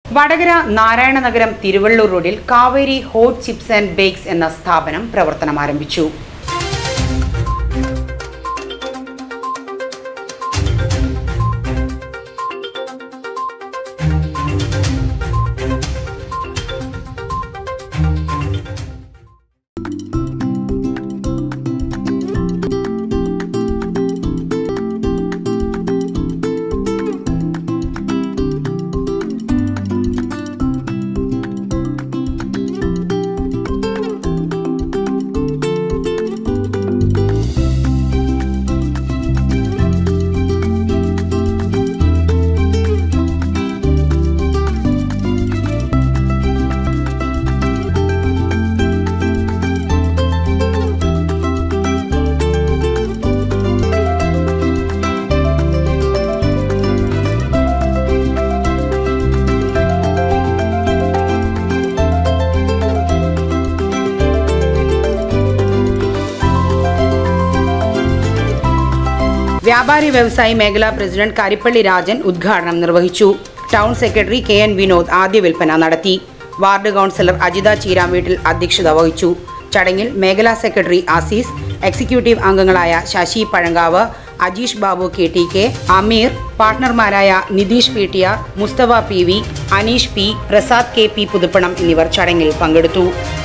വടകര നാരായണനഗരം തിരുവള്ളൂർ റോഡിൽ Kaveri hot chips and bakes എന്ന സ്ഥാപനം പ്രവർത്തനം ആരംഭിച്ചു വ്യാപാരി വ്യവസായി മേഖലാ പ്രസിഡന്റ് കാരിപ്പള്ളി രാജൻ ഉദ്ഘാടനം നിർവഹിച്ചു town secretary K N Vinod ആദ്യ വിൽപ്പന നടത്തി വാർഡ് കൗൺസിലർ അജിത ചീരാമീട്ടിൽ അധ്യക്ഷത വഹിച്ചു ചടങ്ങിൽ മേഖലാ സെക്രട്ടറി ആസീസ് എക്സിക്യൂട്ടീവ് അംഗങ്ങളായ Sasi Pazhankavu Ajeesh Babu K T K Ameer പാർട്ട്ണർമാരായ Nitheesh P T R Musthafa P V Aneesh P Prasad K P Puthuppanam എന്നിവർ ചടങ്ങിൽ പങ്കെടുത്തു